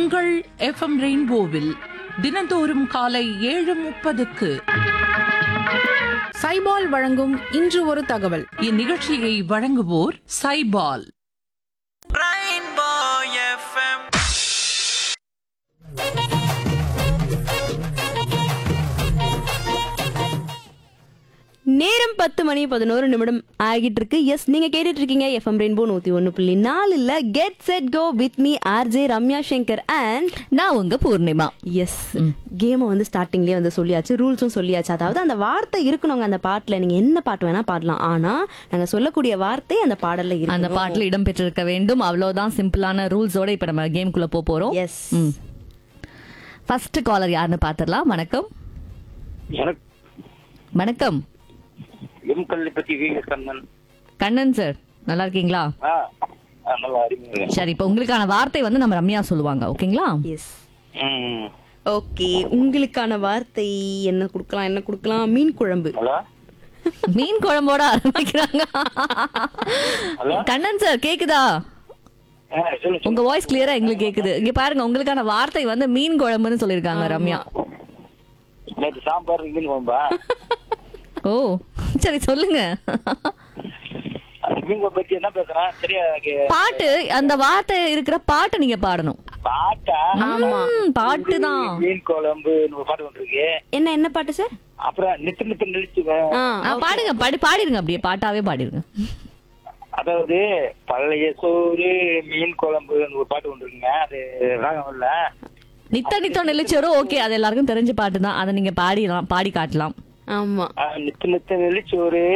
உங்கள் எஃப்எம் ரெயின்போவில் தினந்தோறும் காலை ஏழு முப்பதுக்கு சைபால் வழங்கும் இன்று ஒரு தகவல் இந்நிகழ்ச்சியை வழங்குவோர் சைபால் Rainbow FM. நேரம் பத்து மணி பதினோரு நிமிடம் ஆகிட்டு இருக்கு எஸ் நீங்க கேட்டுட்டு இருக்கீங்க எஃப்எம் ரெயின்போ நூத்தி ஒன்னு புள்ளி நாலுல get set go with me RJ Ramya Shankar and நான் உங்க பூர்ணிமா எஸ் கேமை வந்து ஸ்டார்டிங்லேயே வந்து சொல்லியாச்சு ரூல்ஸும் சொல்லியாச்சு அதாவது அந்த வார்த்தை இருக்கணுங்க அந்த பாட்டுல நீங்க என்ன பாட்டு வேணா பாடலாம் ஆனா நாங்க சொல்லக்கூடிய வார்த்தை அந்த பாடல்ல இருக்கு அந்த பாட்டுல இடம் பெற்றிருக்க வேண்டும் அவ்வளவுதான் சிம்பிளான ரூல்ஸோட இப்ப நம்ம கேம்குள்ள போக போறோம் எஸ் ம் ஃபர்ஸ்ட் காலர் யாருன்னு பாத்துடலாம் வணக்கம் எனக்கு வணக்கம் எம் கல்லிப்பட்டி வீக கண்ணன் கண்ணன் சார் நல்லா இருக்கீங்களா ஆ ஆ, நல்லா அறிமுகம் சரி இப்ப உங்களுக்கான வார்த்தை வந்து நம்ம ரம்யா சொல்லுவாங்க ஓகேங்களா எஸ் ம் ஓகே உங்களுக்கான வார்த்தை என்ன கொடுக்கலாம் என்ன கொடுக்கலாம் மீன் குழம்பு ஹலோ மீன் குழம்போட ஆரம்பிக்கிறாங்க கண்ணன் சார் கேக்குதா ஆ சொல்லு உங்க வாய்ஸ் கிளியரா எங்களுக்கு கேக்குது இங்க பாருங்க உங்களுக்கான வார்த்தை வந்து மீன் குழம்புன்னு சொல்லிருக்காங்க ரம்யா நேற்று சாம்பார் மீன் குழம்பா ஓ சரி சொல்லுங்க அந்த மீன் குழம்பு பத்தி என்ன பேசுறேன் சரியா எனக்கு பாட்டு அந்த வார்த்தை இருக்கிற பாட்டை நீங்க பாடணும் பாட்டா ம், பாட்டு தான் மீன் குழம்பு ஒரு பாட்டு ஒன்று இருக்கு என்ன என்ன பாட்டு சார் அப்புறம் நித்து நித்து நிறுத்தி ஆ பாடுங்க பாடி பாடிருங்க அப்படியே பாட்டாவே பாடிருங்க அதாவது பழைய சோறு மீன் குழம்பு ஒரு பாட்டு ஒன்று இருக்குங்க அது ராகம் இல்ல நித்த நித்தம் நெல்லிச்சோரும் ஓகே அது எல்லாருக்கும் தெரிஞ்ச பாட்டு தான் அதை நீங்க பாடிடலாம் பாடி காட்டலாம் ஆமா ஆ, நித்து நித்து நெல்லிச்சோறு